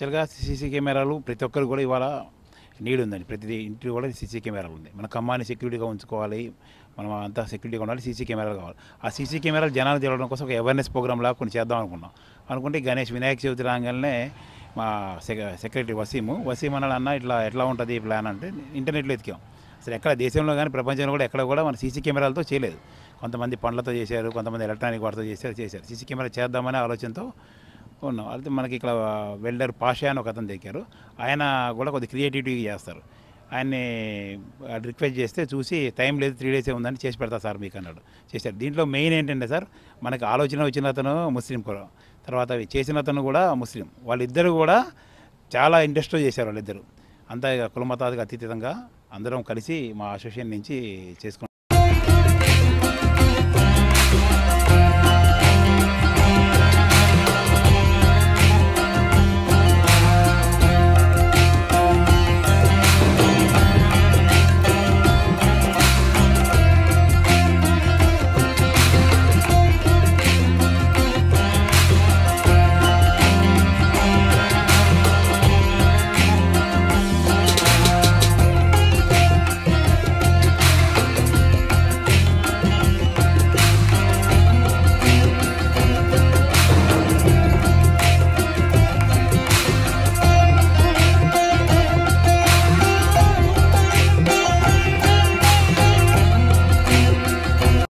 యాక్చువల్గా సీసీ కెమెరాలు ప్రతి ఒక్కరు కూడా ఇవాళ నీడ్ ఉందండి ప్రతి ఇంటికి కూడా సీసీ కెమెరాలు ఉంది మన ఖమ్మాన్ని సెక్యూరిటీగా ఉంచుకోవాలి మనం అంతా సెక్యూరిటీగా ఉండాలి సీసీ కెమెరాలు కావాలి ఆ సీసీ కెమెరాలు జనాలు తెలవడం కోసం ఒక అవేర్నెస్ ప్రోగ్రామ్ లాగా కొన్ని చేద్దాం అనుకున్నాం అనుకుంటే గణేష్ వినాయక చవితి రాగానే మా సెక- సెక్రటరీ వసీము వసీం అన్నాడు అన్న ఇట్లా ఎట్లా ఉంటుంది ఈ ప్లాన్ అంటే ఇంటర్నెట్లో ఎతికాం అసలు ఎక్కడ దేశంలో కానీ ప్రపంచంలో కూడా ఎక్కడ కూడా మన సీసీ కెమెరాలతో చేయలేదు కొంతమంది పండ్లతో చేశారు కొంతమంది ఎలక్ట్రానిక్ వాటితో చేశారు చేశారు సీసీ కెమెరా చేద్దామనే ఆలోచనతో ఉన్నాం అయితే మనకి ఇక్కడ వెల్డర్ పాషా అని ఒక అతను దగ్గారు ఆయన కూడా కొద్ది క్రియేటివిటీ చేస్తారు ఆయన్ని రిక్వెస్ట్ చేస్తే చూసి టైం లేదు త్రీ డేసే ఉందని చేసి పెడతా సార్ మీకు అన్నాడు చేశారు దీంట్లో మెయిన్ ఏంటంటే సార్ మనకి ఆలోచన వచ్చిన అతను ముస్లిం కూడా తర్వాత అవి చేసిన అతను కూడా ముస్లిం వాళ్ళిద్దరు కూడా చాలా ఇంట్రెస్ట్తో చేశారు వాళ్ళిద్దరు అంతా ఇక కులమతాదికి అతీతంగా అందరం కలిసి మా అసోసియేషన్ నుంచి చేసుకున్నాం